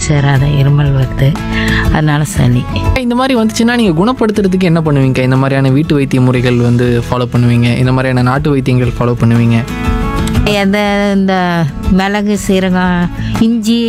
சேராத இருமல் வருது அதனால சளி இந்த மாதிரி வந்துச்சுன்னா நீங்கள் குணப்படுத்துறதுக்கு என்ன பண்ணுவீங்க இந்த மாதிரியான வீட்டு வைத்திய முறைகள் வந்து ஃபாலோ பண்ணுவீங்க இந்த மாதிரியான நாட்டு வைத்தியங்கள் ஃபாலோ பண்ணுவீங்க எந்த இந்த மிளகு சீரகம் இஞ்சி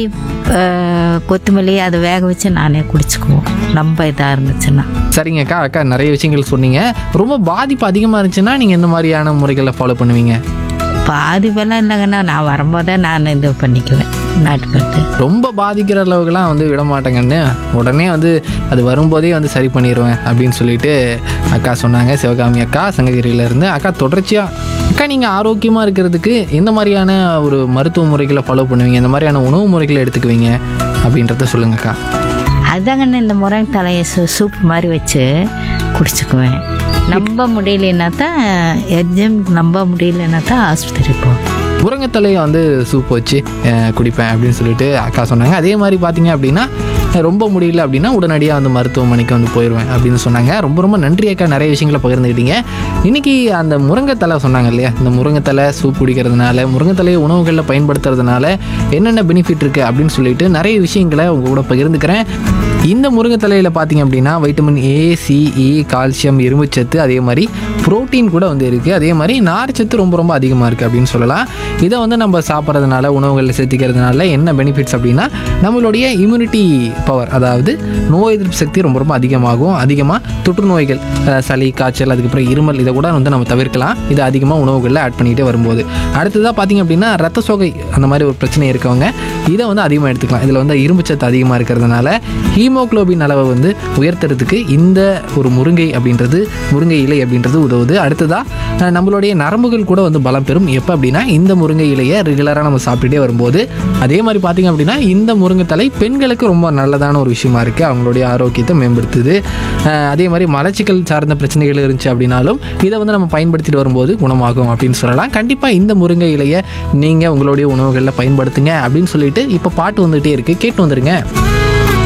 அஹ், கொத்தமல்லி அதை வேக வச்சு நானே குடிச்சுக்குவோம் ரொம்ப இதாக இருந்துச்சுன்னா சரிங்க அக்கா அக்கா நிறைய விஷயங்கள் சொன்னீங்க ரொம்ப பாதிப்பு அதிகமாக இருந்துச்சுன்னா நீங்கள் எந்த மாதிரியான முறைகளை ஃபாலோ பண்ணுவீங்க பாதிப்பெல்லாம் இல்லைங்கண்ணா நான் வரும்போதே நான் இது பண்ணிக்குவேன் நாட்டுப்பட்டு ரொம்ப பாதிக்கிற அளவுக்குலாம் வந்து விட மாட்டேங்கன்னு உடனே வந்து அது வரும்போதே வந்து சரி பண்ணிடுவேன் அப்படின்னு சொல்லிட்டு அக்கா சொன்னாங்க சிவகாமி அக்கா சங்ககிரியிலேருந்து அக்கா தொடர்ச்சியாக அக்கா நீங்கள் ஆரோக்கியமாக இருக்கிறதுக்கு எந்த மாதிரியான ஒரு மருத்துவ முறைகளை ஃபாலோ பண்ணுவீங்க எந்த மாதிரியான உணவு முறைகளை எடுத்துக்குவீங்க அப்படின்றத சொல்லுங்கக்கா அதாங்கண்ணா இந்த முறை தலையை சூ சூப் மாதிரி வச்சு குடிச்சுக்குவேன் நம்ப முடியலன்னா தான் எக்ஸாம் நம்ப முடியலன்னா தான் ஆஸ்பத்திரி போவோம் முருங்கைத்தலையை வந்து சூப் வச்சு அஹ், குடிப்பேன் அப்படின்னு சொல்லிட்டு அக்கா சொன்னாங்க அதே மாதிரி பார்த்தீங்க அப்படின்னா அஹ், ரொம்ப முடியல அப்படின்னா உடனடியாக வந்து மருத்துவமனைக்கு வந்து போயிடுவேன் அப்படின்னு சொன்னாங்க ரொம்ப ரொம்ப நன்றி அக்கா நிறைய விஷயங்களை பகிர்ந்துக்கிட்டீங்க இன்னைக்கு அந்த முருங்கைத்தலை சொன்னாங்க இல்லையா இந்த முருங்கைத்தலை சூப் குடிக்கிறதுனால முருங்கைத்தலையை உணவுகளில் பயன்படுத்துறதுனால என்னென்ன பெனிஃபிட் இருக்குது அப்படின்னு சொல்லிட்டு நிறைய விஷயங்களை உங்க கூட பகிர்ந்துக்கிறேன் இந்த முருங்கைத்தலையில் பார்த்தீங்க அப்படின்னா வைட்டமின் ஏ சிஇ கால்சியம் இரும்புச்சத்து அதே மாதிரி புரோட்டீன் கூட வந்து இருக்குது அதே மாதிரி நார்ச்சத்து ரொம்ப ரொம்ப அதிகமாக இருக்குது அப்படின்னு சொல்லலாம் இதை வந்து நம்ம சாப்பிட்றதுனால உணவுகளில் சேர்த்திக்கிறதுனால என்ன பெனிஃபிட்ஸ் அப்படின்னா நம்மளுடைய இம்யூனிட்டி பவர் அதாவது நோய் எதிர்ப்பு சக்தி ரொம்ப ரொம்ப அதிகமாகும் அதிகமாக தொற்று நோய்கள் அஹ், சளி காய்ச்சல் அதுக்கப்புறம் இருமல் இதை கூட வந்து நம்ம தவிர்க்கலாம் இது அதிகமாக உணவுகளில் ஆட் பண்ணிகிட்டே வரும்போது அடுத்ததாக பார்த்தீங்க அப்படின்னா ரத்த சோகை அந்த மாதிரி ஒரு பிரச்சனை இருக்கவங்க இதை வந்து அதிகமாக எடுத்துக்கலாம் இதில் வந்து இரும்புச்சத்து அதிகமாக இருக்கிறதுனால ஹீமோகுளோபின் அளவை வந்து உயர்த்துறதுக்கு இந்த ஒரு முருங்கை அப்படின்றது முருங்கை இலை அப்படின்றது உதவுது அடுத்ததாக நம்மளுடைய நரம்புகள் கூட வந்து பலம் பெறும் எப்போ அப்படின்னா இந்த முருங்கை இலையை ரெகுலராக நம்ம சாப்பிட்டுட்டே வரும்போது அதே மாதிரி பார்த்தீங்க அப்படின்னா இந்த முருங்கைத்தலை பெண்களுக்கு ரொம்ப நல்லதான ஒரு விஷயமா இருக்குது அவங்களுடைய ஆரோக்கியத்தை மேம்படுத்துது அஹ் அதே மாதிரி மலச்சிக்கல் சார்ந்த பிரச்சனைகள் இருந்துச்சு அப்படின்னாலும் இதை வந்து நம்ம பயன்படுத்திட்டு வரும்போது குணமாகும் அப்படின்னு சொல்லலாம் கண்டிப்பாக இந்த முருங்கை இலையை நீங்கள் உங்களுடைய உணவுகளில் பயன்படுத்துங்க அப்படின்னு சொல்லிட்டு இப்போ பாட்டு வந்துகிட்டே இருக்குது கேட்டு வந்துருங்க